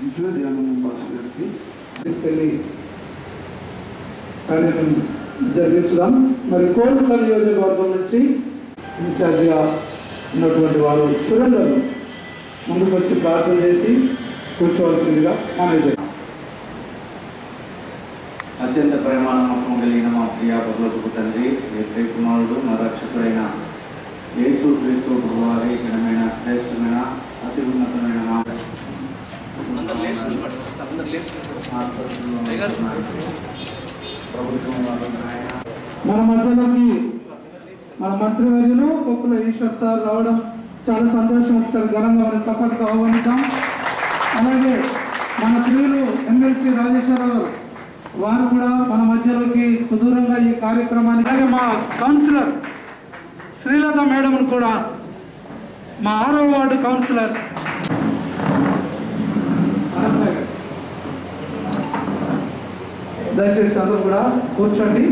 ఇంట్లో ధ్యానం భాష గారికి తీసుకెళ్ళి కార్యక్రమం జరిపించుదాం మరి కోరుట్ల నియోజకవర్గం నుంచి ఇన్ఛార్జిగా ఉన్నటువంటి వారు సురేందర్ ముందుకు వచ్చి ప్రార్థన చేసి కూర్చోవలసిందిగా మేనేజర్ అత్యంత ప్రేమ నమ్మకం కలిగిన మా ప్రియ భగవతుకు తండ్రి ఏ ప్రియ కుమారుడు మా రక్షకుడైన యేసు క్రీస్తు వారి ఘనమైన శ్రేష్టమైన అతి ఉన్నతమైన మా ప్రభుత్వం వారు నాయన మన మధ్యలోకి మన మంత్రివర్యులు కొప్పుల ఈశ్వర్ సార్ రావడం చాలా సంతోషం ఒకసారి ఘనంగా మనం చప్పట్గా ఆహ్వానిద్దాం అలాగే మన ప్రియులు ఎమ్మెల్సీ రాజేశ్వరరావు గారు వారు కూడా మన మధ్యలోకి సుదూరంగా ఈ కార్యక్రమానికి అలాగే మా కౌన్సిలర్ శ్రీలత మేడం కూడా మా ఆరో వార్డు కౌన్సిలర్ దయచేసి అందరూ కూడా కూర్చోండి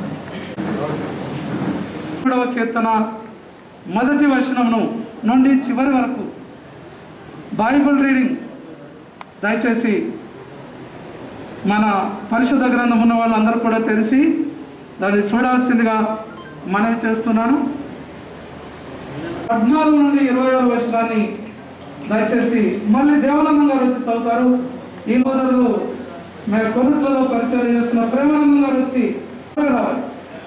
మూడవ కీర్తన మొదటి వర్షనమును నుండి చివరి వరకు బైబిల్ రీడింగ్ దయచేసి మన పరిశుద్ధ గ్రంథం ఉన్న వాళ్ళందరూ కూడా తెలిసి దాన్ని చూడాల్సిందిగా మనవి చేస్తున్నాను పద్నాలుగు నుండి ఇరవై ఆరు వర్షాన్ని దయచేసి మళ్ళీ దేవానందం గారు వచ్చి చదువుతారు ఈ సోదరులు మేము కొనుట్లలో పరిచయం చేస్తున్న ప్రేమానందం గారు వచ్చి త్వరగా రావాలి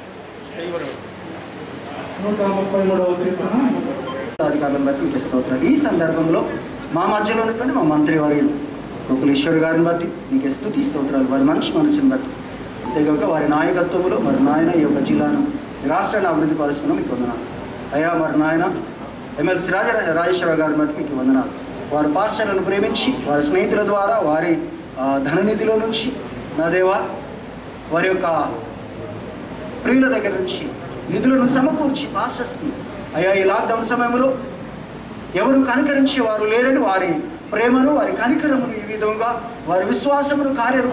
నూట ముప్పై మూడవ కీర్తన అధికారులను బట్టి మీకు స్తోత్రాలు ఈ సందర్భంలో మా మధ్యలో ఉన్నటువంటి మా మంత్రి వర్యులు ఈశ్వర్ గారిని బట్టి మీకు స్థుతి స్తోత్రాలు వారి మనిషి మనసుని బట్టి అంతేకాక వారి నాయకత్వంలో మరి నాయన ఈ యొక్క జిల్లాను ఈ రాష్ట్రాన్ని అభివృద్ధి పరుస్తున్నాం మీకు వందనాలు అయ్యా మరి నాయన ఎమ్మెల్సీ రాజ రాజేశ్వర గారిని బట్టి మీకు వందనాలు వారి పాస్టర్లను ప్రేమించి వారి స్నేహితుల ద్వారా వారి ఆ, ధననిధిలో నుంచి నా దేవా వారి యొక్క ప్రియుల దగ్గర నుంచి నిధులను సమకూర్చి పాస్టర్స్ని అయ్యా ఈ లాక్డౌన్ సమయంలో ఎవరు కనికరించే వారు లేరని వారి ప్రేమను వారి కనికరమును ఈ విధంగా వారి విశ్వాసమును కార్యరూప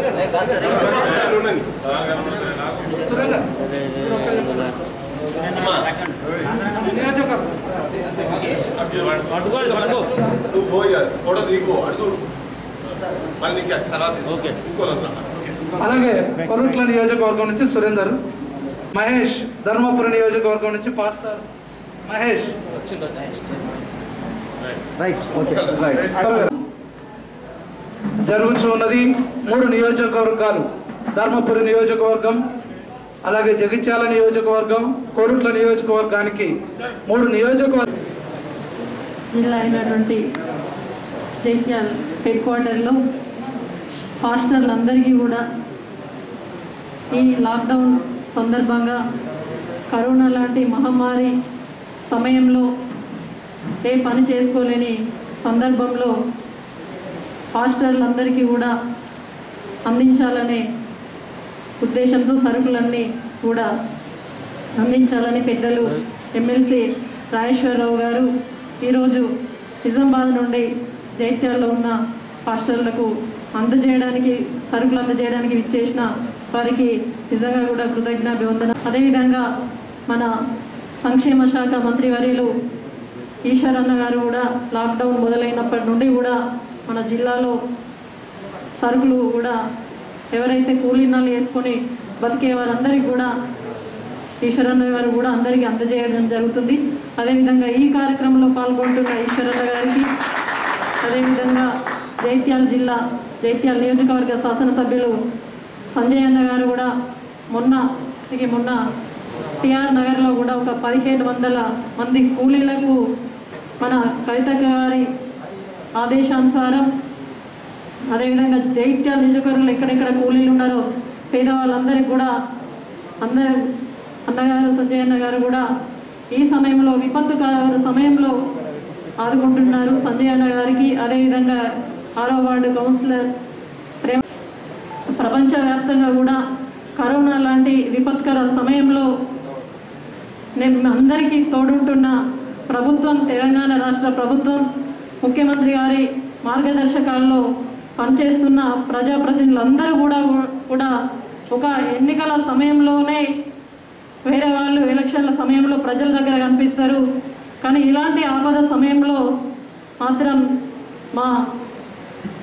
నువ్వు పోయి ఫోటో దిగు అడుగు మళ్ళీ నీకు తర్వాత తీసుకోవాలన్నా అలాగే కొరుట్ల నియోజకవర్గం నుంచి సురేందర్ మహేష్ ధర్మపురి నియోజకవర్గం నుంచి పాస్టర్ మహేష్ రైట్ ఓకే జరుగుతూ ఉన్నది మూడు నియోజకవర్గాలు ధర్మపురి నియోజకవర్గం అలాగే జగిత్యాల నియోజకవర్గం కోరుట్ల నియోజకవర్గానికి మూడు నియోజకవర్గ జిల్లా అయినటువంటి జైత్యాల్ హెడ్ క్వార్టర్లో హాస్టళ్ళందరికీ కూడా ఈ లాక్డౌన్ సందర్భంగా కరోనా లాంటి మహమ్మారి సమయంలో ఏ పని చేసుకోలేని సందర్భంలో హాస్టళ్ళందరికీ కూడా అందించాలనే ఉద్దేశంతో సరుకులన్నీ కూడా అందించాలని పెద్దలు ఎమ్మెల్సీ రాజేశ్వరరావు గారు ఈరోజు నిజామాబాద్ నుండి జైత్యాల్లో ఉన్న హాస్టళ్లకు అందజేయడానికి సరుకులు అందజేయడానికి విచ్చేసిన వారికి నిజంగా కూడా కృతజ్ఞాభివందన అదేవిధంగా మన సంక్షేమ శాఖ మంత్రివర్యులు ఈశ్వరన్న గారు కూడా లాక్డౌన్ మొదలైనప్పటి నుండి కూడా మన జిల్లాలో సరుకులు కూడా ఎవరైతే కూలీనాలు వేసుకొని బతికే వారందరికీ కూడా ఈశ్వరన్న గారు కూడా అందరికీ అందజేయడం జరుగుతుంది అదేవిధంగా ఈ కార్యక్రమంలో పాల్గొంటున్న ఈశ్వరన్న గారికి అదేవిధంగా జైత్యాల జిల్లా జైత్యాల నియోజకవర్గ శాసనసభ్యులు సంజయ్ అన్న గారు కూడా మొన్న ఇది మొన్న టిఆర్ నగర్లో కూడా ఒక పదిహేను వందల మంది కూలీలకు మన కవిత గారి ఆదేశానుసారం అదేవిధంగా జైత్యాల నియోజకవర్గంలో ఎక్కడెక్కడ కూలీలు ఉన్నారో పేదవాళ్ళందరికీ కూడా అందరూ అన్నగారు సంజయ్ అన్న గారు కూడా ఈ సమయంలో విపత్తు కా- సమయంలో ఆదుకుంటున్నారు సంజయ్ అన్న గారికి అదేవిధంగా ఆరో వార్డు కౌన్సిలర్ ప్రేమ ప్రపంచవ్యాప్తంగా కూడా కరోనా లాంటి విపత్కర సమయంలో నేను అందరికీ తోడుంటున్న ప్రభుత్వం తెలంగాణ రాష్ట్ర ప్రభుత్వం ముఖ్యమంత్రి గారి మార్గదర్శకాల్లో పనిచేస్తున్న ప్రజాప్రతినిధులందరూ కూడా కూడా ఒక ఎన్నికల సమయంలోనే వేరే వాళ్ళు ఎలక్షన్ల సమయంలో ప్రజల దగ్గర కనిపిస్తారు కానీ ఇలాంటి ఆపద సమయంలో మాత్రం మా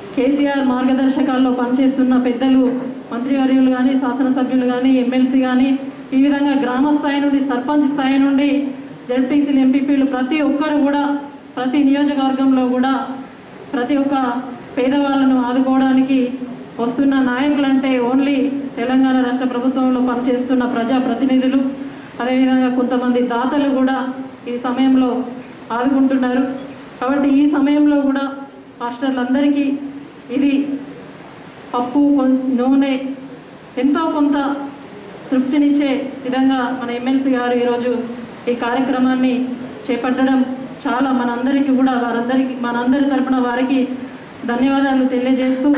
కేసీఆర్ మార్గదర్శకాల్లో పనిచేస్తున్న పెద్దలు మంత్రివర్యులు కానీ శాసనసభ్యులు కానీ ఎమ్మెల్సీ కానీ ఈ విధంగా గ్రామ స్థాయి నుండి సర్పంచ్ స్థాయి నుండి జడ్పీసీలు ఎంపీపీలు ప్రతి ఒక్కరు కూడా ప్రతి నియోజకవర్గంలో కూడా ప్రతి ఒక్క పేదవాళ్ళను ఆదుకోవడానికి వస్తున్న నాయకులంటే ఓన్లీ తెలంగాణ రాష్ట్ర ప్రభుత్వంలో పనిచేస్తున్న ప్రజాప్రతినిధులు అదేవిధంగా కొంతమంది దాతలు కూడా ఈ సమయంలో ఆదుకుంటున్నారు కాబట్టి ఈ సమయంలో కూడా మాస్టర్లందరికీ ఇది పప్పు కొం- నూనె ఎంతో కొంత తృప్తినిచ్చే విధంగా మన ఎమ్మెల్సీ గారు ఈరోజు ఈ కార్యక్రమాన్ని చేపట్టడం చాలా మనందరికీ కూడా వారందరికీ మనందరి తరపున వారికి ధన్యవాదాలు తెలియజేస్తూ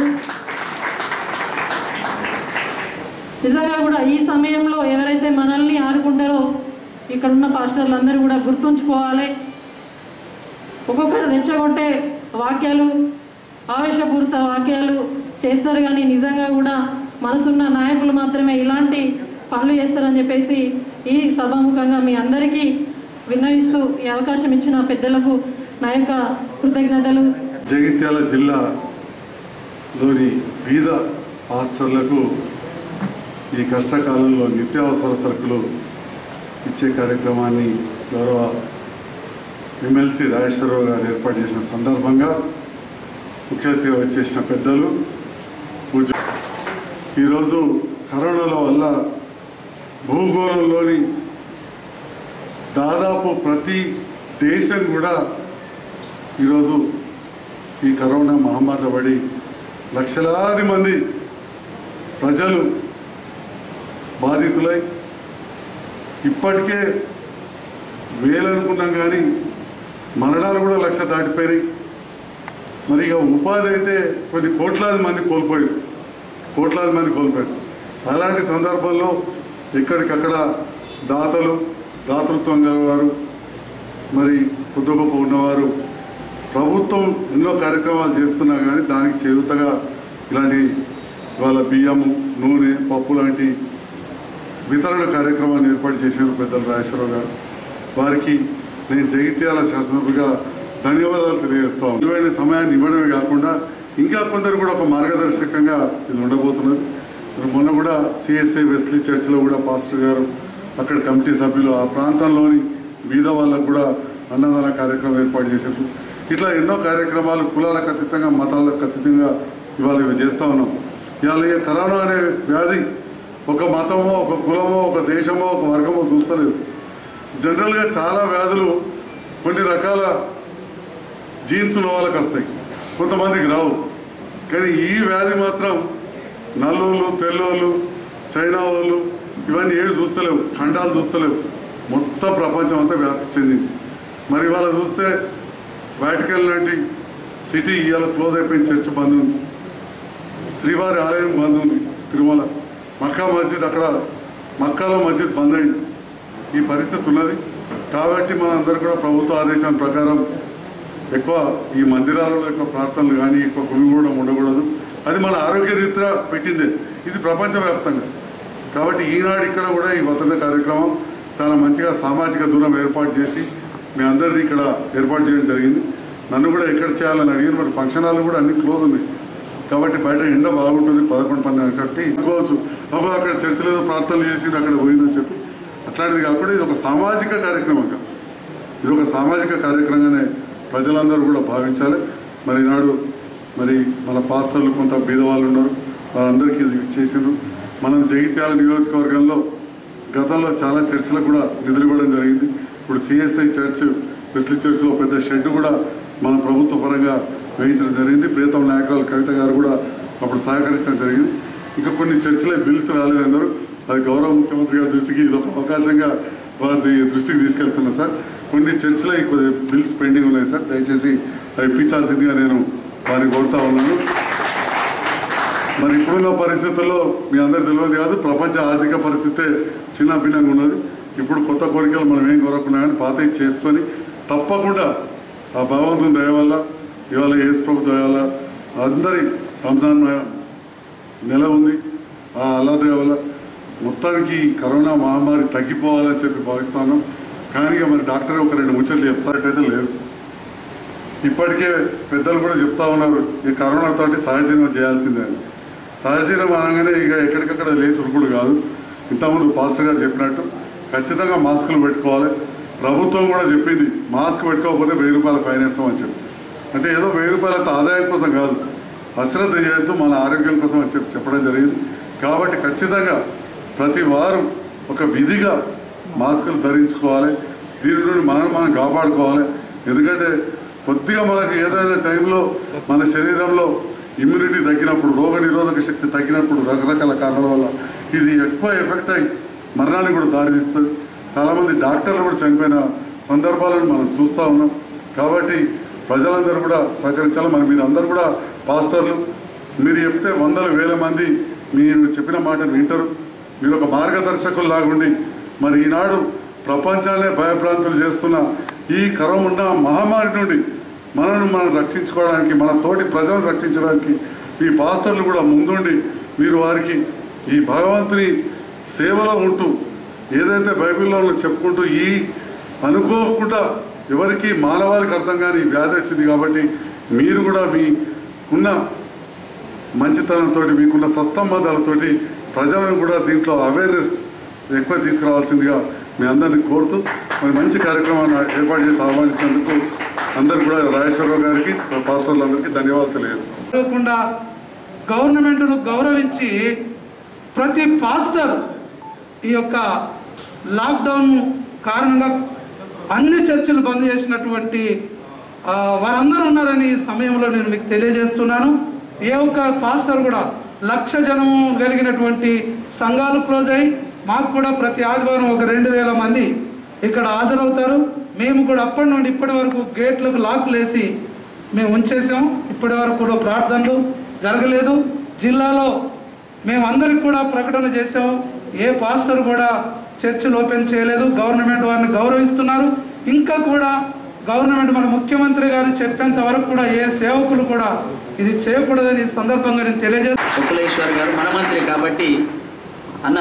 నిజంగా కూడా ఈ సమయంలో ఎవరైతే మనల్ని ఆదుకుంటారో ఇక్కడున్న పాస్టర్లు అందరూ కూడా గుర్తుంచుకోవాలి ఒక్కొక్కరు రెచ్చగొట్టే వాక్యాలు ఆవేశపూరిత వాక్యాలు చేస్తారు కానీ నిజంగా కూడా మనసున్న నాయకులు మాత్రమే ఇలాంటి పనులు చేస్తారని చెప్పేసి ఈ సభాముఖంగా మీ అందరికీ విన్నవిస్తూ ఈ అవకాశం ఇచ్చిన పెద్దలకు నా యొక్క కృతజ్ఞతలు జగిత్యాల జిల్లాలోని బీద పాస్టర్లకు ఈ కష్టకాలంలో నిత్యావసర సరుకులు ఇచ్చే కార్యక్రమాన్ని గౌరవ ఎమ్మెల్సీ రాజేశ్వరరావు గారు ఏర్పాటు చేసిన సందర్భంగా ముఖ్య అతిథిగా వచ్చేసిన పెద్దలు పూజ ఈరోజు కరోనాల వల్ల భూగోళంలోని దాదాపు ప్రతి దేశం కూడా ఈరోజు ఈ కరోనా మహమ్మారిలో పడి లక్షలాది మంది ప్రజలు బాధితులై ఇప్పటికే వేలనుకున్నాం కానీ మరణాలు కూడా లక్ష దాటిపోయినాయి మరి ఇక ఉపాధి అయితే కొన్ని కోట్లాది మంది కోల్పోయారు కోట్లాది మంది కోల్పోయారు అలాంటి సందర్భంలో ఎక్కడికక్కడ దాతలు దాతృత్వం గలవారు మరి కొద్ది గొప్ప ఉన్నవారు ప్రభుత్వం ఎన్నో కార్యక్రమాలు చేస్తున్నా కానీ దానికి చేయుతగా ఇలాంటి వాళ్ళ బియ్యము నూనె పప్పు లాంటి వితరణ కార్యక్రమాన్ని ఏర్పాటు చేశారు పెద్దలు రాజేశ్వరరావు గారు వారికి నేను జగిత్యాల శాసనసభ్యుగా ధన్యవాదాలు తెలియజేస్తాను విలువైన సమయాన్ని ఇవ్వడమే కాకుండా ఇంకా కొందరు కూడా ఒక మార్గదర్శకంగా ఇది ఉండబోతున్నది మరి మొన్న కూడా సిఎస్ఐ వెస్లీ చర్చిలో కూడా పాస్టర్ గారు అక్కడ కమిటీ సభ్యులు ఆ ప్రాంతంలోని బీద వాళ్ళకు కూడా అన్నదాన కార్యక్రమం ఏర్పాటు చేశారు ఇట్లా ఎన్నో కార్యక్రమాలు కులాలకు అతీతంగా మతాలకు అతీతంగా ఇవాళ ఇవి చేస్తూ ఉన్నాం ఇవాళ ఈ కరోనా అనే వ్యాధి ఒక మతమో ఒక కులమో ఒక దేశమో ఒక వర్గమో చూస్తలేదు జనరల్గా చాలా వ్యాధులు కొన్ని రకాల జీన్స్ ఉన్న వాళ్ళకి వస్తాయి కొంతమందికి రావు కానీ ఈ వ్యాధి మాత్రం నల్లోళ్ళు తెల్లోళ్ళు చైనా వాళ్ళు ఇవన్నీ ఏవి చూస్తలేవు ఖండాలు చూస్తలేవు మొత్తం ప్రపంచం అంతా వ్యాప్తి చెందింది మరి ఇవాళ చూస్తే వాటికల్ లాంటి సిటీ ఇవాళ క్లోజ్ అయిపోయిన చర్చ్ బంద్ ఉంది శ్రీవారి ఆలయం బంద్ ఉంది తిరుమల మక్కా మస్జిద్ అక్కడ మక్కాలో మస్జిద్ బంద్ అయింది ఈ పరిస్థితి ఉన్నది కాబట్టి మనందరూ కూడా ప్రభుత్వ ఆదేశం ప్రకారం ఎక్కువ ఈ మందిరాలలో ఎక్కువ ప్రార్థనలు కానీ ఎక్కువ కొనుగోవడం ఉండకూడదు అది మన ఆరోగ్య రీత్యా పెట్టిందే ఇది ప్రపంచవ్యాప్తంగా కాబట్టి ఈనాడు ఇక్కడ కూడా ఈ వసంత కార్యక్రమం చాలా మంచిగా సామాజిక దూరం ఏర్పాటు చేసి మీ అందరినీ ఇక్కడ ఏర్పాటు చేయడం జరిగింది నన్ను కూడా ఎక్కడ చేయాలని అడిగారు మరి ఫంక్షన్ హాల్ కూడా అన్ని క్లోజ్ ఉన్నాయి కాబట్టి బయట ఎండ బాగుంటుంది పదకొండు పన్నెండు కట్టి అనుకోవచ్చు అబ్బా అక్కడ చర్చలు ఏదో ప్రార్థనలు చేసి అక్కడ పోయిందని చెప్పి అట్లాంటిది కాకుండా ఇది ఒక సామాజిక కార్యక్రమంగా ఇది ఒక సామాజిక కార్యక్రమంగానే ప్రజలందరూ కూడా భావించాలి మరి ఈనాడు మరి మన పాస్టర్లు కొంత బీదవాళ్ళు ఉన్నారు వారందరికీ ఇది చేసిండ్రు మనం జగిత్యాల నియోజకవర్గంలో గతంలో చాలా చర్చిలకు కూడా నిధులు ఇవ్వడం జరిగింది ఇప్పుడు సిఎస్ఐ చర్చ్ వెస్లీ చర్చ్లో పెద్ద షెడ్ కూడా మన ప్రభుత్వ పరంగా వేయించడం జరిగింది ప్రీతం నాయకురాలు కవిత గారు కూడా అప్పుడు సహకరించడం జరిగింది ఇంకా కొన్ని చర్చిలో బిల్స్ రాలేదన్నారు అది గౌరవ ముఖ్యమంత్రి గారి దృష్టికి ఇది ఒక అవకాశంగా వారి దృష్టికి తీసుకెళ్తున్నా సార్ కొన్ని చర్చిలో ఈ కొద్ది బిల్స్ పెండింగ్ ఉన్నాయి సార్ దయచేసి అవి ఇప్పించాల్సిందిగా నేను వారిని కోరుతా ఉన్నాను మరి ఇప్పుడున్న పరిస్థితుల్లో మీ అందరు తెలియదు కాదు ప్రపంచ ఆర్థిక పరిస్థితే చిన్న భిన్నంగా ఉన్నది ఇప్పుడు కొత్త కోరికలు మనం ఏం కోరకున్నా కానీ పాతవి చేసుకొని తప్పకుండా ఆ భగవంతుని దయ వల్ల ఇవాళ యేసు ప్రభు దయ వల్ల అందరి రంజాన్ నెల ఉంది ఆ అల్లా దయ వల్ల మొత్తానికి ఈ కరోనా మహమ్మారి తగ్గిపోవాలని చెప్పి భావిస్తాను కానీ ఇక మరి డాక్టర్ ఒక రెండు ముచ్చట్లు చెప్తారటైతే లేరు ఇప్పటికే పెద్దలు కూడా చెప్తా ఉన్నారు ఈ కరోనా తోటి సహజీవనం చేయాల్సిందే అని సహజీవనం అనగానే ఇక ఎక్కడికక్కడ లేచి ఉరుకుడు కాదు ఇంతకుముందు పాస్టర్ గారు చెప్పినట్టు ఖచ్చితంగా మాస్కులు పెట్టుకోవాలి ప్రభుత్వం కూడా చెప్పింది మాస్క్ పెట్టుకోకపోతే వెయ్యి రూపాయల ఫైన్ వేస్తామని చెప్పి అంటే ఏదో వెయ్యి రూపాయల ఆదాయం కోసం కాదు అశ్రద్ధ చేయొద్దు మన ఆరోగ్యం కోసం అని చెప్పి చెప్పడం జరిగింది కాబట్టి ఖచ్చితంగా ప్రతి వారం ఒక విధిగా మాస్కులు ధరించుకోవాలి దీని నుండి మనం మనం కాపాడుకోవాలి ఎందుకంటే కొద్దిగా మనకు ఏదైనా టైంలో మన శరీరంలో ఇమ్యూనిటీ తగ్గినప్పుడు రోగ నిరోధక శక్తి తగ్గినప్పుడు రకరకాల కారణాల వల్ల ఇది ఎక్కువ ఎఫెక్ట్ అయ్యి మరణానికి కూడా దారితీస్తుంది చాలామంది డాక్టర్లు కూడా చనిపోయిన సందర్భాలను మనం చూస్తూ ఉన్నాం కాబట్టి ప్రజలందరూ కూడా సహకరించాలి మరి మీరు అందరూ కూడా పాస్టర్లు మీరు చెప్తే వందల వేల మంది మీరు చెప్పిన మాటను వింటారు మీరు ఒక మార్గదర్శకులు లాగుండి మరి ఈనాడు ప్రపంచాన్నే భయభ్రాంతులు చేస్తున్న ఈ కరోనా మహమ్మారి నుండి మనను మనం రక్షించుకోవడానికి మన తోటి ప్రజలను రక్షించడానికి ఈ పాస్టర్లు కూడా ముందుండి మీరు వారికి ఈ భగవంతుని సేవలో ఉంటూ ఏదైతే బైబిల్లో చెప్పుకుంటూ ఈ అనుకోకుండా ఎవరికి మానవాళికి అర్థం కాని ఈ వ్యాధి వచ్చింది కాబట్టి మీరు కూడా మీ ఉన్న మంచితనంతో మీకున్న సత్సంబంధాలతోటి ప్రజలను కూడా దీంట్లో అవేర్నెస్ ఎక్కువ తీసుకురావాల్సిందిగా మీ అందరినీ కోరుతూ మరి మంచి కార్యక్రమాన్ని ఏర్పాటు చేసి ఆహ్వానించినందుకు అందరికీ కూడా రాజేశ్వరరావు గారికి పాస్టర్లందరికీ ధన్యవాదాలు తెలియజేస్తాను కాకుండా గవర్నమెంట్ను గౌరవించి ప్రతి పాస్టర్ ఈ యొక్క లాక్డౌన్ కారణంగా అన్ని చర్చలు బంద్ చేసినటువంటి ఆ, వారందరూ ఉన్నారని ఈ సమయంలో నేను మీకు తెలియజేస్తున్నాను ఏ ఒక్క పాస్టర్ కూడా లక్ష జనము కలిగినటువంటి సంఘాలు క్లోజ్ అయ్యి మాకు కూడా ప్రతి ఆదివారం ఒక రెండు వేల మంది ఇక్కడ హాజరవుతారు మేము కూడా అప్పటి నుండి ఇప్పటి వరకు గేట్లకు లాక్లు వేసి మేము ఉంచేసాం ఇప్పటి వరకు కూడా ప్రార్థనలు జరగలేదు జిల్లాలో మేము అందరికి కూడా ప్రకటన చేసాం ఏ పాస్టర్ కూడా చర్చిలు ఓపెన్ చేయలేదు గవర్నమెంట్ వారిని గౌరవిస్తున్నారు ఇంకా కూడా గవర్నమెంట్ మన ముఖ్యమంత్రి గారు చెప్పేంత వరకు కూడా ఏ సేవకులు కూడా ఇది చేయకూడదని ఈ సందర్భంగా నేను తెలియజేస్తాను కుకులేశ్వర్ గారు మన మంత్రి కాబట్టి అన్న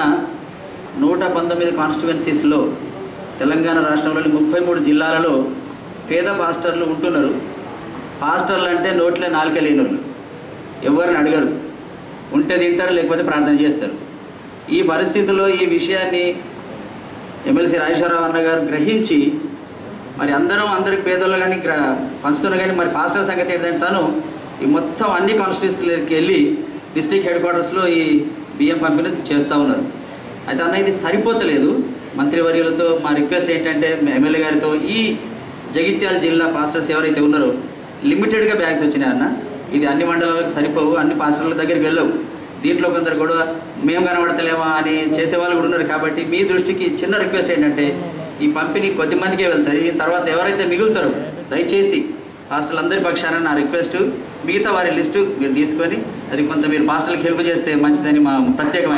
నూట పంతొమ్మిది కాన్స్టిట్యువెన్సీస్లో తెలంగాణ రాష్ట్రంలోని ముప్పై మూడు జిల్లాలలో పేద పాస్టర్లు ఉంటున్నారు పాస్టర్లు అంటే నోట్లే నాలుక లేనోళ్ళు ఎవరిని అడగరు ఉంటే తింటారు లేకపోతే ప్రార్థన చేస్తారు ఈ పరిస్థితుల్లో ఈ విషయాన్ని ఎమ్మెల్సీ రాజేశ్వరరావు అన్న గారు గ్రహించి మరి అందరం అందరికి పేదోళ్ళు కానీ గ్ర పంచుతున్నారు కానీ మరి పాస్టర్ సంగతి ఏంటంటే తను ఈ మొత్తం అన్ని కాన్స్టిట్యూన్సీలకి వెళ్ళి డిస్ట్రిక్ట్ హెడ్ క్వార్టర్స్లో ఈ బియ్యం పంపిణీ చేస్తూ ఉన్నారు అయితే అన్న ఇది సరిపోతలేదు మంత్రివర్యులతో మా రిక్వెస్ట్ ఏంటంటే ఎమ్మెల్యే గారితో ఈ జగిత్యాల జిల్లా పాస్టర్స్ ఎవరైతే ఉన్నారో లిమిటెడ్గా బ్యాగ్స్ వచ్చినాయి అన్న ఇది అన్ని మండలాలకు సరిపోవు అన్ని పాస్టర్ల దగ్గరికి వెళ్ళవు దీంట్లో కొందరు కూడా మేము కనబడతలేమా అని చేసేవాళ్ళు కూడా ఉన్నారు కాబట్టి మీ దృష్టికి చిన్న రిక్వెస్ట్ ఏంటంటే ఈ పంపిణీ కొద్ది మందికే వెళ్తుంది తర్వాత ఎవరైతే మిగులుతారో దయచేసి పాస్టర్లు అందరి పక్షాన నా రిక్వెస్ట్ మిగతా వారి లిస్టు మీరు తీసుకొని అది కొంత మీరు పాస్టర్లకు హెల్ప్ చేస్తే మంచిదని మా ప్రత్యేకమైన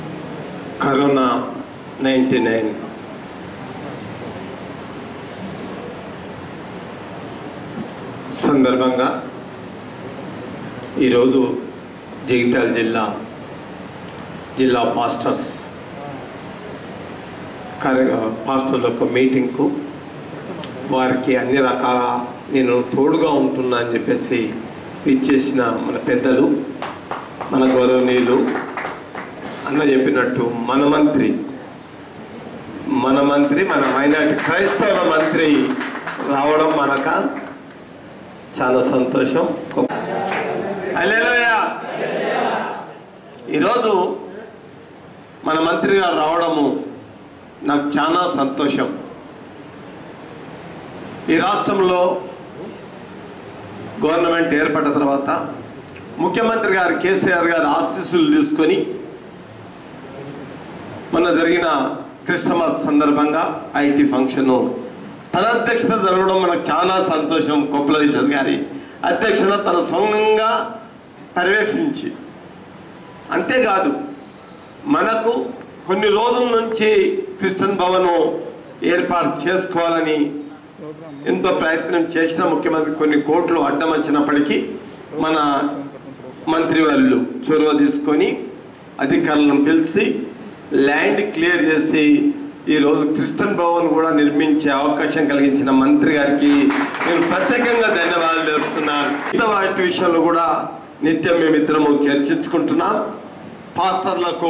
కరోనా నైంటీ నైన్ సందర్భంగా ఈరోజు జగిత్యాల జిల్లా జిల్లా పాస్టర్స్ కార్య పాస్టర్ల యొక్క మీటింగ్కు వారికి అన్ని రకాల నేను తోడుగా ఉంటున్నా అని చెప్పేసి ఇచ్చేసిన మన పెద్దలు మన గౌరవనీయులు అన్న చెప్పినట్టు మన మంత్రి మన మంత్రి మన మైనార్టీ క్రైస్తవ మంత్రి రావడం మనక చాలా సంతోషం హల్లెలూయా ఈరోజు మన మంత్రి గారు రావడము నాకు చాలా సంతోషం ఈ రాష్ట్రంలో గవర్నమెంట్ ఏర్పడిన తర్వాత ముఖ్యమంత్రి గారు కేసీఆర్ గారు ఆశీస్సులు తీసుకొని మొన్న జరిగిన క్రిస్టమస్ సందర్భంగా ఐటీ ఫంక్షన్ తన అధ్యక్షత జరగడం మనకు చాలా సంతోషం కొప్పలేశ్వర్ గారి అధ్యక్షత తన సొంతంగా పర్యవేక్షించి అంతేకాదు మనకు కొన్ని రోజుల నుంచి క్రిస్టియన్ భవన్ ఏర్పాటు చేసుకోవాలని ఎంతో ప్రయత్నం చేసిన ముఖ్యమంత్రి కొన్ని కోట్లు అడ్డం వచ్చినప్పటికీ మన మంత్రి వాళ్ళు చొరవ తీసుకొని అధికారులను పిలిచి ల్యాండ్ క్లియర్ చేసి ఈరోజు క్రిస్టియన్ భవన్ కూడా నిర్మించే అవకాశం కలిగించిన మంత్రి గారికి నేను ప్రత్యేకంగా ధన్యవాదాలు తెలుపుతున్నాను ఇంత వాటి విషయంలో కూడా నిత్యం మేమిద్దరము చర్చించుకుంటున్నాం పాస్టర్లకు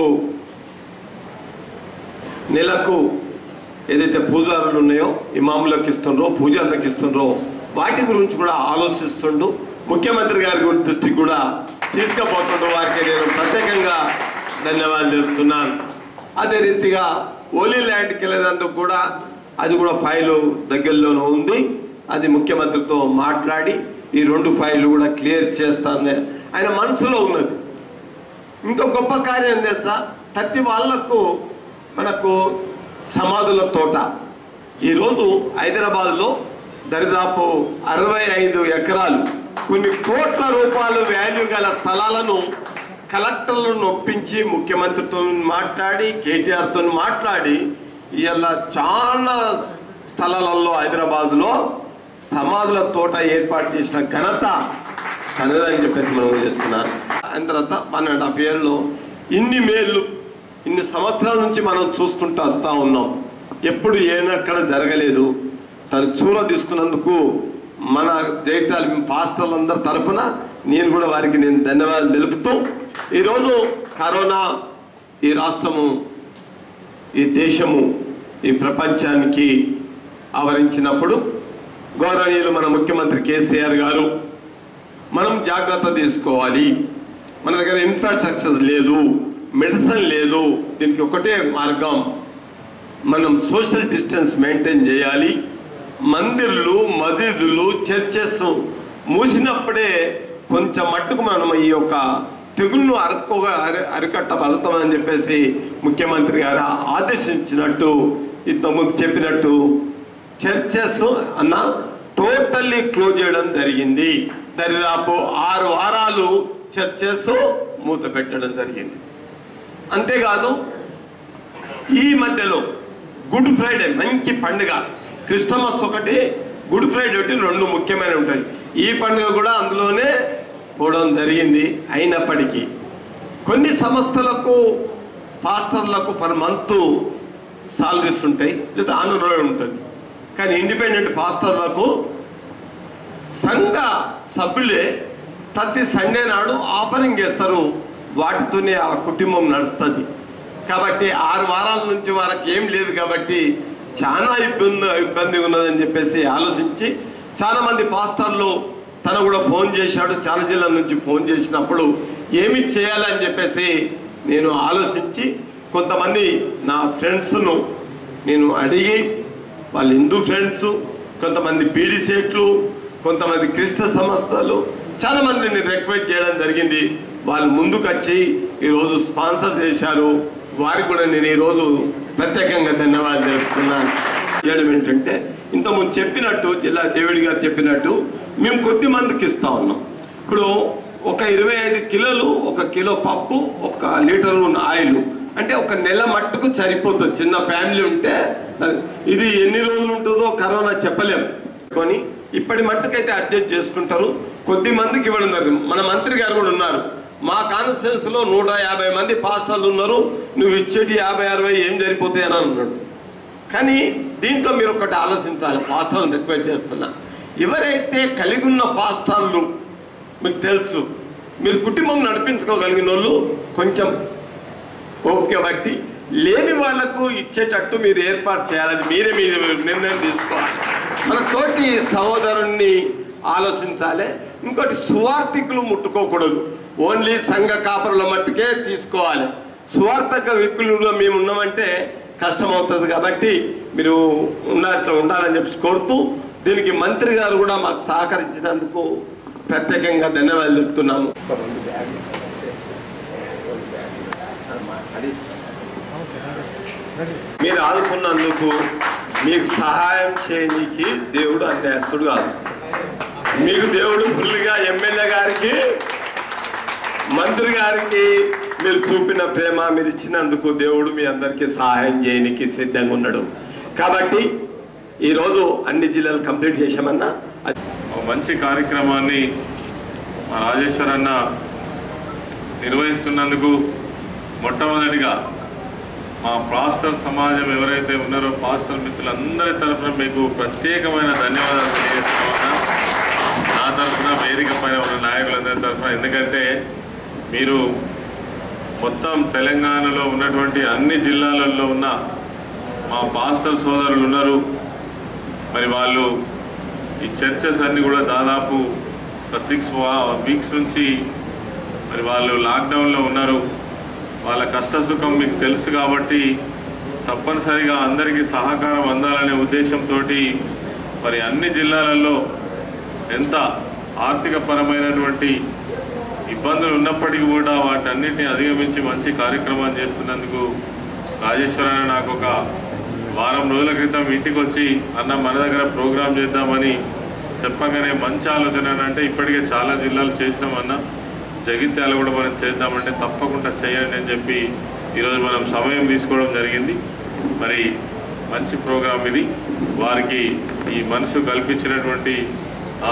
నెలకు ఏదైతే పూజారులు ఉన్నాయో ఇమాములకు ఇస్తుండ్రో పూజారులకు ఇస్తుండ్రో వాటి గురించి కూడా ఆలోచిస్తుండు ముఖ్యమంత్రి గారి గురి దృష్టికి కూడా తీసుకుపోతుండ్రు వారికి నేను ప్రత్యేకంగా ధన్యవాదాలు తెలుపుతున్నాను అదే రీతిగా ఓలీ ల్యాండ్కి వెళ్ళేందుకు కూడా అది కూడా ఫైలు దగ్గరలోనే ఉంది అది ముఖ్యమంత్రితో మాట్లాడి ఈ రెండు ఫైళ్ళు కూడా క్లియర్ చేస్తానని ఆయన మనసులో ఉన్నది ఇంకో గొప్ప కార్యం ఏం తెలుసా ప్రతి వాళ్లకు మనకు సమాధుల తోట ఈరోజు హైదరాబాద్లో దరిదాపు అరవై ఐదు ఎకరాలు కొన్ని కోట్ల రూపాయలు వాల్యూ గల స్థలాలను కలెక్టర్లను ఒప్పించి ముఖ్యమంత్రితో మాట్లాడి కేటీఆర్తో మాట్లాడి ఇలా చాలా స్థలాలలో హైదరాబాద్లో సమాధుల తోట ఏర్పాటు చేసిన ఘనత తనదని చెప్పేసి మనం చేస్తున్నాను ఆయన తర్వాత వన్ అండ్ హాఫ్ ఇయర్లో ఇన్ని మేళ్ళు ఇన్ని సంవత్సరాల నుంచి మనం చూసుకుంటూ వస్తూ ఉన్నాం ఎప్పుడు ఏనక్కడ జరగలేదు తను చూర తీసుకున్నందుకు మన జైతాల పాస్టర్లందరి తరపున నేను కూడా వారికి నేను ధన్యవాదాలు తెలుపుతూ ఈరోజు కరోనా ఈ రాష్ట్రము ఈ దేశము ఈ ప్రపంచానికి ఆవరించినప్పుడు గౌరవనీయులు మన ముఖ్యమంత్రి కేసీఆర్ గారు మనం జాగ్రత్త తీసుకోవాలి మన దగ్గర ఇన్ఫ్రాస్ట్రక్చర్ లేదు మెడిసిన్ లేదు దీనికి ఒకటే మార్గం మనం సోషల్ డిస్టెన్స్ మెయింటైన్ చేయాలి మందిర్లు మసీదులు చర్చెస్ మూసినప్పుడే కొంచెం మట్టుకు మనం ఈ యొక్క తెగుళ్ళు అరక్కుగా అరి అరికట్టబలుతామని చెప్పేసి ముఖ్యమంత్రి గారు ఆదేశించినట్టు ఇంతకుముందు చెప్పినట్టు చర్చెస్ అన్న టోటల్లీ క్లోజ్ చేయడం జరిగింది దరిదాపు ఆరు వారాలు చర్చెస్ మూత పెట్టడం జరిగింది అంతేకాదు ఈ మధ్యలో గుడ్ ఫ్రైడే మంచి పండుగ క్రిస్టమస్ ఒకటి గుడ్ ఫ్రైడే ఒకటి రెండు ముఖ్యమైన ఉంటాయి ఈ పండుగ కూడా అందులోనే పోవడం జరిగింది అయినప్పటికీ కొన్ని సంస్థలకు పాస్టర్లకు పర్ మంత్ సాలరీస్ ఉంటాయి లేదా ఆనర్ ఉంటుంది కానీ ఇండిపెండెంట్ పాస్టర్లకు సంఘ సభ్యులే ప్రతి సండే నాడు ఆఫరింగ్ చేస్తారు వాటితోనే ఆ కుటుంబం నడుస్తుంది కాబట్టి ఆరు వారాల నుంచి వారికి ఏం లేదు కాబట్టి చాలా ఇబ్బంది ఇబ్బంది ఉన్నదని చెప్పేసి ఆలోచించి చాలా మంది పాస్టర్లు తను కూడా ఫోన్ చేశాడు చాలా జిల్లాల నుంచి ఫోన్ చేసినప్పుడు ఏమి చేయాలని చెప్పేసి నేను ఆలోచించి కొంతమంది నా ఫ్రెండ్స్ను నేను అడిగి వాళ్ళ హిందూ ఫ్రెండ్స్ కొంతమంది బీడీ సెట్లు కొంతమంది క్రిస్ట సంస్థలు చాలా మంది నేను రిక్వెస్ట్ చేయడం జరిగింది వాళ్ళు ముందుకు వచ్చి ఈరోజు స్పాన్సర్ చేశారు వారికి కూడా నేను ఈరోజు ప్రత్యేకంగా ధన్యవాదాలు తెలుపుతున్నాను చేయడం ఏంటంటే ఇంతకుముందు చెప్పినట్టు జిల్లా డేవిడ్ గారు చెప్పినట్టు మేము కొద్ది మందికి ఇస్తా ఉన్నాం ఇప్పుడు ఒక ఇరవై ఐదు కిలోలు ఒక కిలో పప్పు ఒక లీటరు ఆయిల్ అంటే ఒక నెల మట్టుకు సరిపోతుంది చిన్న ఫ్యామిలీ ఉంటే ఇది ఎన్ని రోజులు ఉంటుందో కరోనా చెప్పలేం కొని ఇప్పటి మట్టుకైతే అడ్జస్ట్ చేసుకుంటారు కొద్ది మందికి ఇవ్వడం జరిగింది మన మంత్రి గారు కూడా ఉన్నారు మా కాన్స్టిట్యూన్స్ లో నూట యాభై మంది పాస్టర్లు ఉన్నారు నువ్వు ఇచ్చేటి యాభై అరవై ఏం సరిపోతాయి అని అన్నాడు కానీ దీంట్లో మీరు ఒకటి ఆలోచించాలి పాస్టర్లను రిక్వెస్ట్ చేస్తున్నా ఎవరైతే కలిగి ఉన్న పాస్టర్లు మీకు తెలుసు మీరు కుటుంబం నడిపించుకోగలిగిన వాళ్ళు కొంచెం ఓపిక బట్టి లేని వాళ్లకు ఇచ్చేటట్టు మీరు ఏర్పాటు చేయాలని మీరే మీరు నిర్ణయం తీసుకోవాలి మన తోటి సహోదరుణ్ణి ఆలోచించాలి ఇంకోటి సువార్థికులు ముట్టుకోకూడదు ఓన్లీ సంఘ కాపరుల మట్టుకే తీసుకోవాలి స్వార్థక వ్యక్తులుగా మేము ఉన్నామంటే కష్టం అవుతుంది కాబట్టి మీరు ఉన్నట్లు ఉండాలని చెప్పి కోరుతూ దీనికి మంత్రి గారు కూడా మాకు సహకరించినందుకు ప్రత్యేకంగా ధన్యవాదాలు చెప్తున్నాము మీరు ఆదుకున్నందుకు మీకు సహాయం చేయనీకి దేవుడు అన్యాయస్తుడు కాదు మీకు దేవుడు ఫుల్గా ఎమ్మెల్యే గారికి మంత్రి గారికి మీరు చూపిన ప్రేమ మీరు ఇచ్చినందుకు దేవుడు మీ అందరికీ సహాయం చేయనికి సిద్ధంగా ఉన్నాడు కాబట్టి ఈరోజు అన్ని జిల్లాలు కంప్లీట్ చేశామన్నా అది ఒక మంచి కార్యక్రమాన్ని మా రాజేశ్వర్ అన్న నిర్వహిస్తున్నందుకు మొట్టమొదటిగా మా పాస్టర్ సమాజం ఎవరైతే ఉన్నారో పాస్టర్ మిత్రులందరి తరఫున మీకు ప్రత్యేకమైన ధన్యవాదాలు తెలియజేస్తున్నా నా తరఫున వేదిక పైన ఉన్న నాయకులందరి తరఫున ఎందుకంటే మీరు మొత్తం తెలంగాణలో ఉన్నటువంటి అన్ని జిల్లాలలో ఉన్న మా పాస్టర్ సోదరులు ఉన్నారు మరి వాళ్ళు ఈ చర్చెస్ అన్ని కూడా దాదాపు ఒక సిక్స్ వీక్స్ నుంచి మరి వాళ్ళు లాక్డౌన్లో ఉన్నారు వాళ్ళ కష్ట సుఖం మీకు తెలుసు కాబట్టి తప్పనిసరిగా అందరికీ సహకారం అందాలనే ఉద్దేశంతో మరి అన్ని జిల్లాలలో ఎంత ఆర్థిక పరమైనటువంటి ఇబ్బందులు ఉన్నప్పటికీ కూడా వాటన్నిటిని అధిగమించి మంచి కార్యక్రమాన్ని చేస్తున్నందుకు రాజేశ్వరన్న నాకు ఒక వారం రోజుల క్రితం ఇంటికి వచ్చి అన్న మన దగ్గర ప్రోగ్రాం చేద్దామని చెప్పగానే మంచి ఆలోచన అని అంటే ఇప్పటికే చాలా జిల్లాలు చేసినామన్న జగిత్యాల కూడా మనం చేద్దామంటే తప్పకుండా చేయండి అని చెప్పి ఈరోజు మనం సమయం తీసుకోవడం జరిగింది మరి మంచి ప్రోగ్రాం ఇది వారికి ఈ మనసు కల్పించినటువంటి ఆ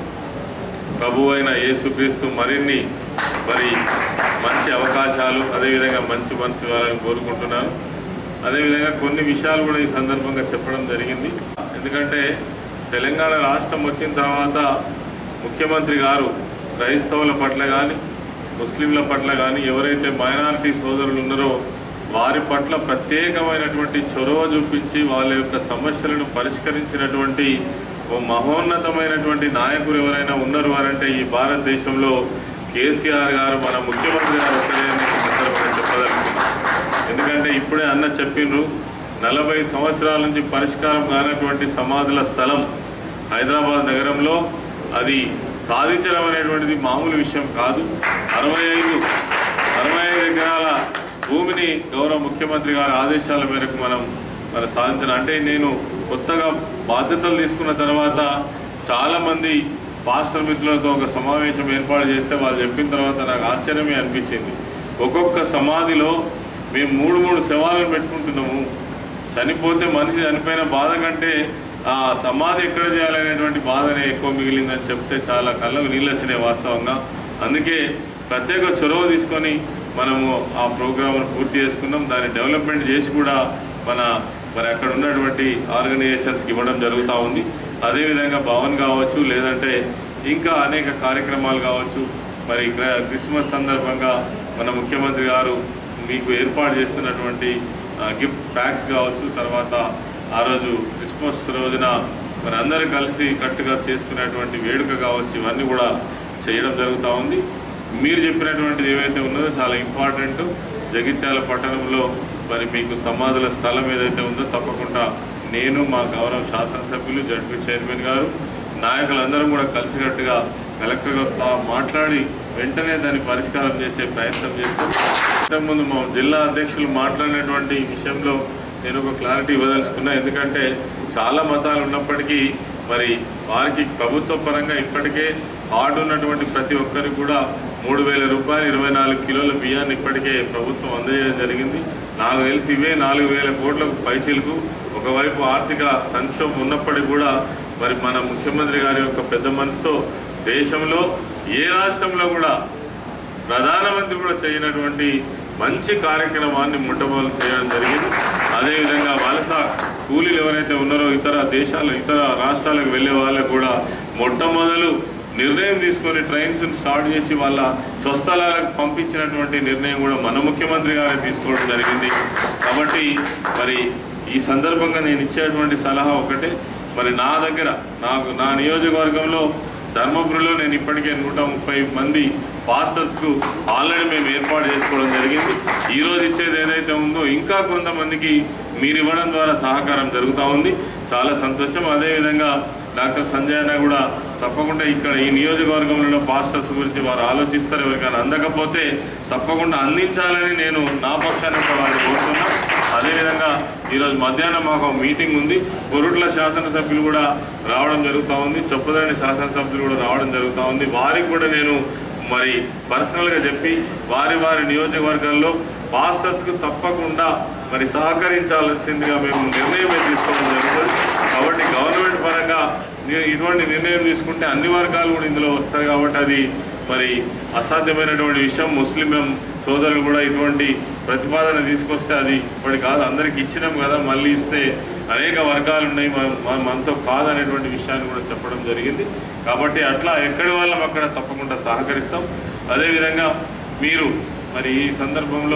ప్రభు అయిన యేసుక్రీస్తు మరిన్ని మరి మంచి అవకాశాలు అదేవిధంగా మంచి మంచి వాళ్ళని కోరుకుంటున్నాను అదేవిధంగా కొన్ని విషయాలు కూడా ఈ సందర్భంగా చెప్పడం జరిగింది ఎందుకంటే తెలంగాణ రాష్ట్రం వచ్చిన తర్వాత ముఖ్యమంత్రి గారు క్రైస్తవుల పట్ల కానీ ముస్లింల పట్ల కానీ ఎవరైతే మైనారిటీ సోదరులు ఉన్నారో వారి పట్ల ప్రత్యేకమైనటువంటి చొరవ చూపించి వాళ్ళ యొక్క సమస్యలను పరిష్కరించినటువంటి ఓ మహోన్నతమైనటువంటి నాయకులు ఎవరైనా ఉన్నారు వారంటే ఈ భారతదేశంలో కేసీఆర్ గారు మన ముఖ్యమంత్రి గారు ఒక్కడే అని ఈ సందర్భంగా చెప్పదలుచుకున్నాను ఎందుకంటే ఇప్పుడే అన్న చెప్పిండ్రు నలభై సంవత్సరాల నుంచి పరిష్కారం కానటువంటి సమాధుల స్థలం హైదరాబాద్ నగరంలో అది సాధించడం అనేటువంటిది మామూలు విషయం కాదు అరవై ఐదు అరవై ఐదు ఎకరాల భూమిని గౌరవ ముఖ్యమంత్రి గారి ఆదేశాల మేరకు మనం మరి సాధించిన అంటే నేను కొత్తగా బాధ్యతలు తీసుకున్న తర్వాత చాలామంది పాస్టర్ మిత్రులతో ఒక సమావేశం ఏర్పాటు చేస్తే వాళ్ళు చెప్పిన తర్వాత నాకు ఆశ్చర్యమే అనిపించింది ఒక్కొక్క సమాధిలో మేము మూడు మూడు శవాలను పెట్టుకుంటున్నాము చనిపోతే మనిషి చనిపోయిన బాధ కంటే ఆ సమాధి ఎక్కడ చేయాలనేటువంటి బాధనే ఎక్కువ మిగిలిందని చెప్తే చాలా కళ్ళకు నీళ్ళు వచ్చినాయి వాస్తవంగా అందుకే ప్రత్యేక చొరవ తీసుకొని మనము ఆ ప్రోగ్రామ్ను పూర్తి చేసుకున్నాం దాన్ని డెవలప్మెంట్ చేసి కూడా మన మరి అక్కడ ఉన్నటువంటి ఆర్గనైజేషన్స్కి ఇవ్వడం జరుగుతూ ఉంది అదేవిధంగా భవన్ కావచ్చు లేదంటే ఇంకా అనేక కార్యక్రమాలు కావచ్చు మరి క్ర- క్రిస్మస్ సందర్భంగా మన ముఖ్యమంత్రి గారు మీకు ఏర్పాటు చేస్తున్నటువంటి ఆ, గిఫ్ట్ ప్యాక్స్ కావచ్చు తర్వాత ఆ రోజు క్రిస్మస్ రోజున మరి అందరూ కలిసి కట్టుగా చేసుకునేటువంటి వేడుక కావచ్చు ఇవన్నీ కూడా చేయడం జరుగుతూ ఉంది మీరు చెప్పినటువంటిది ఏవైతే ఉన్నదో చాలా ఇంపార్టెంట్ జగిత్యాల పట్టణంలో మరి మీకు సమాధుల స్థలం ఏదైతే ఉందో తప్పకుండా నేను మా గౌరవ శాసనసభ్యులు జడ్పీ చైర్మన్ గారు నాయకులందరం కూడా కలిసికట్టుగా కలెక్టర్ గారితో మాట్లాడి వెంటనే దాన్ని పరిష్కారం చేసే ప్రయత్నం చేస్తాం ఇంతకుముందు మా జిల్లా అధ్యక్షులు మాట్లాడినటువంటి విషయంలో నేను ఒక క్లారిటీ ఇవ్వదలుచుకున్నా ఎందుకంటే చాలా మతాలు ఉన్నప్పటికీ మరి వారికి ప్రభుత్వ పరంగా ఇప్పటికే హార్డ్ ఉన్నటువంటి ప్రతి ఒక్కరికి కూడా మూడు వేల రూపాయలు ఇరవై నాలుగు కిలోల బియ్యాన్ని ఇప్పటికే ప్రభుత్వం అందజేయడం జరిగింది నాకు తెలిసి ఇవే నాలుగు వేల కోట్లకు పైచీలకు ఒకవైపు ఆర్థిక సంక్షోభం ఉన్నప్పటికీ కూడా మరి మన ముఖ్యమంత్రి గారి యొక్క పెద్ద మనసుతో దేశంలో ఏ రాష్ట్రంలో కూడా ప్రధానమంత్రి కూడా చేయనటువంటి మంచి కార్యక్రమాన్ని ముట్టబోలు చేయడం జరిగింది అదేవిధంగా వలస కూలీలు ఎవరైతే ఉన్నారో ఇతర దేశాలు ఇతర రాష్ట్రాలకు వెళ్ళే వాళ్ళకు కూడా మొట్టమొదలు నిర్ణయం తీసుకొని ట్రైన్స్ స్టార్ట్ చేసి వాళ్ళ స్వస్థలాలకు పంపించినటువంటి నిర్ణయం కూడా మన ముఖ్యమంత్రి గారే తీసుకోవడం జరిగింది కాబట్టి మరి ఈ సందర్భంగా నేను ఇచ్చేటువంటి సలహా ఒకటే మరి నా దగ్గర నాకు నా నియోజకవర్గంలో ధర్మపురిలో నేను ఇప్పటికే నూట ముప్పై మంది పాస్టర్స్కు ఆల్రెడీ మేము ఏర్పాటు చేసుకోవడం జరిగింది ఈ రోజు ఇచ్చేది ఏదైతే ఉందో ఇంకా కొంతమందికి మీరు ఇవ్వడం ద్వారా సహకారం జరుగుతూ ఉంది చాలా సంతోషం అదేవిధంగా డాక్టర్ సంజయ్ అన్న కూడా తప్పకుండా ఇక్కడ ఈ నియోజకవర్గంలో పాస్టర్స్ గురించి వారు ఆలోచిస్తారు ఎవరికైనా అందకపోతే తప్పకుండా అందించాలని నేను నా పక్షాన్ని కూడా వారిని కోరుతున్నా అదేవిధంగా ఈరోజు మధ్యాహ్నం మాకు ఒక మీటింగ్ ఉంది కొరుట్ల శాసనసభ్యులు కూడా రావడం జరుగుతూ ఉంది చొప్పదండి శాసనసభ్యులు కూడా రావడం జరుగుతూ ఉంది వారికి కూడా నేను మరి పర్సనల్గా చెప్పి వారి వారి నియోజకవర్గాల్లో పాస్టర్స్కు తప్పకుండా మరి సహకరించాల్సిందిగా మేము నిర్ణయం తీసుకోవడం జరుగుతుంది కాబట్టి గవర్నమెంట్ పరంగా ని- ఇటువంటి నిర్ణయం తీసుకుంటే అన్ని వర్గాలు కూడా ఇందులో వస్తాయి కాబట్టి అది మరి అసాధ్యమైనటువంటి విషయం ముస్లిం సోదరులు కూడా ఇటువంటి ప్రతిపాదన తీసుకొస్తే అది ఇప్పటి కాదు అందరికి ఇచ్చినాం కదా మళ్ళీ ఇస్తే అనేక వర్గాలు ఉన్నాయి మనం మనం మనతో కాదనేటువంటి విషయాన్ని కూడా చెప్పడం జరిగింది కాబట్టి అట్లా ఎక్కడి వాళ్ళం అక్కడ తప్పకుండా సహకరిస్తాం అదేవిధంగా మీరు మరి ఈ సందర్భంలో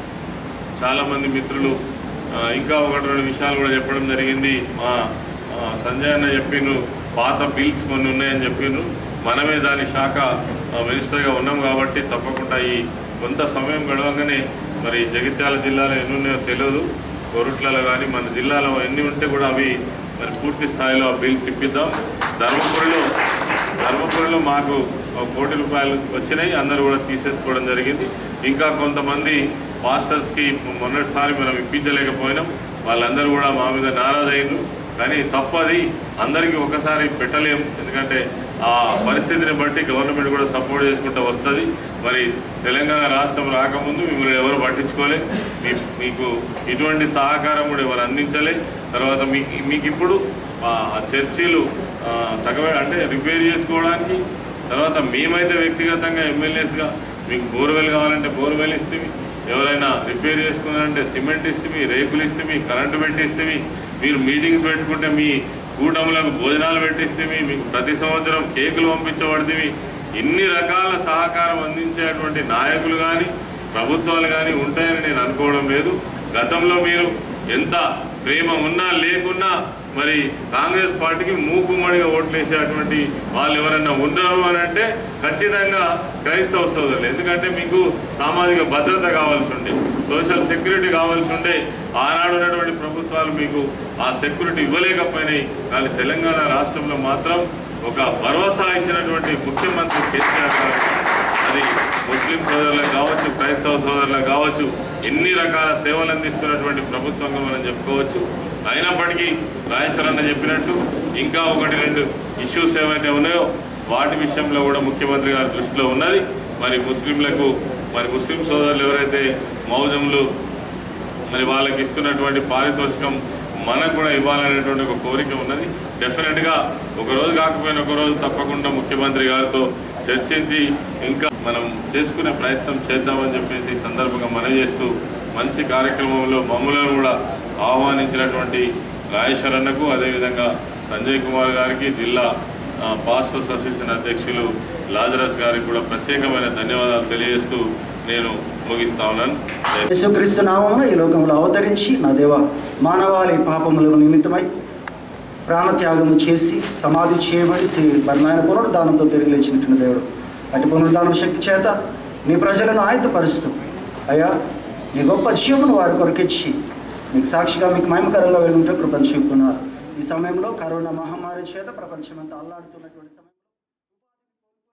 చాలామంది మిత్రులు ఆ, ఇంకా ఒకటి రెండు విషయాలు కూడా చెప్పడం జరిగింది మా ఆ, సంజయ్ అన్న చెప్పిండ్రు పాత బిల్స్ కొన్ని ఉన్నాయని చెప్పిండ్రు మనమే దాని శాఖ ఆ, మినిస్టర్గా ఉన్నాం కాబట్టి తప్పకుండా ఈ కొంత సమయం గడవగానే మరి జగిత్యాల జిల్లాలో ఎన్ని ఉన్నాయో తెలియదు కోరుట్లలో కానీ మన జిల్లాలో ఎన్ని ఉంటే కూడా అవి మరి పూర్తి స్థాయిలో ఆ బిల్స్ ఇప్పిద్దాం ధర్మపురిలో ధర్మపురిలో మాకు ఒక కోటి రూపాయలు వచ్చినాయి అందరూ కూడా తీసేసుకోవడం జరిగింది ఇంకా కొంతమంది మాస్టర్స్కి మొన్నటిసారి మనం ఇప్పించలేకపోయినాం వాళ్ళందరూ కూడా మా మీద నారాజైండ్రు కానీ తప్పది అందరికీ ఒకసారి పెట్టలేం ఎందుకంటే ఆ పరిస్థితిని బట్టి గవర్నమెంట్ కూడా సపోర్ట్ చేసుకుంటూ వస్తుంది మరి తెలంగాణ రాష్ట్రం రాకముందు మిమ్మల్ని ఎవరు పట్టించుకోలే మీ మీకు ఇటువంటి సహకారం కూడా ఎవరు అందించలే తర్వాత మీకు మీకు ఇప్పుడు ఆ చర్చీలు ఆ, సగమే అంటే రిపేర్ చేసుకోవడానికి తర్వాత మేమైతే వ్యక్తిగతంగా ఎమ్మెల్యేస్గా మీకు బోర్వెల్ కావాలంటే బోర్వెల్ ఇస్తే ఎవరైనా రిపేర్ చేసుకున్నారంటే సిమెంట్ ఇస్తే రేకులు ఇస్తే కరెంటు పెట్టిస్తే మీరు మీటింగ్స్ పెట్టుకుంటే మీ కూటములకు భోజనాలు పెట్టిస్తే మీకు ప్రతి సంవత్సరం కేకులు పంపించబడితే ఇన్ని రకాల సహకారం అందించేటువంటి నాయకులు కానీ ప్రభుత్వాలు కానీ ఉంటాయని నేను అనుకోవడం లేదు గతంలో మీరు ఎంత ప్రేమ ఉన్నా లేకున్నా మరి కాంగ్రెస్ పార్టీకి మూకుమ్మడిగా ఓట్లేసేటువంటి వాళ్ళు ఎవరైనా ఉన్నారు అని అంటే ఖచ్చితంగా క్రైస్తవ సోదరులు ఎందుకంటే మీకు సామాజిక భద్రత కావాల్సి ఉండే సోషల్ సెక్యూరిటీ కావాల్సి ఉండే ఆనాడు ఉన్నటువంటి ప్రభుత్వాలు మీకు ఆ సెక్యూరిటీ ఇవ్వలేకపోయినాయి కానీ తెలంగాణ రాష్ట్రంలో మాత్రం ఒక భరోసా ఇచ్చినటువంటి ముఖ్యమంత్రి కేసీఆర్ గారు అది ముస్లిం సోదరులకు కావచ్చు క్రైస్తవ సోదరులకు కావచ్చు ఎన్ని రకాల సేవలు అందిస్తున్నటువంటి ప్రభుత్వంగా మనం చెప్పుకోవచ్చు అయినప్పటికీ రాజేశ్వరన్న చెప్పినట్టు ఇంకా ఒకటి రెండు ఇష్యూస్ ఏవైతే ఉన్నాయో వాటి విషయంలో కూడా ముఖ్యమంత్రి గారి దృష్టిలో ఉన్నది మరి ముస్లింలకు మరి ముస్లిం సోదరులు ఎవరైతే మౌజంలు మరి వాళ్ళకి ఇస్తున్నటువంటి పారితోషికం మనకు కూడా ఇవ్వాలనేటువంటి ఒక కోరిక ఉన్నది డెఫినెట్గా ఒక రోజు కాకపోయినా ఒక రోజు తప్పకుండా ముఖ్యమంత్రి గారితో చర్చించి ఇంకా మనం చేసుకునే ప్రయత్నం చేద్దామని చెప్పేసి ఈ సందర్భంగా మనం చేస్తూ మంచి కార్యక్రమంలో మమ్మల్ని కూడా ఆహ్వానించినటువంటి రాజేశ్వరన్నకు అదేవిధంగా సంజయ్ కుమార్ గారికి జిల్లా ఆ, పాస్టర్స్ అసోసియేషన్ అధ్యక్షులు లాజరస్ గారికి కూడా ప్రత్యేకమైన ధన్యవాదాలు తెలియజేస్తూ నేను ముగిస్తా ఉన్నాను జై యేసుక్రీస్తు నామమున ఈ లోకంలో అవతరించి నా దేవ మానవాళి పాపముల నిమిత్తమై ప్రాణత్యాగము చేసి సమాధి చేయబడి శ్రీ బర్ణాయన పునరుద్ధానంతో తిరిగి లేచినటువంటి దేవుడు అటు పునరుద్ధానం శక్తి చేత నీ ప్రజలను ఆయత్తపరుస్తూ అయ్యా నీ గొప్ప జీవమును వారి కొరకిచ్చి మీకు సాక్షిగా మీకు మహిమకరంగా వెలుగుంటే కృపను చూపుతున్నారు ఈ సమయంలో కరోనా మహమ్మారి చేత ప్రపంచమంతా అల్లాడుతున్నటువంటి సమయం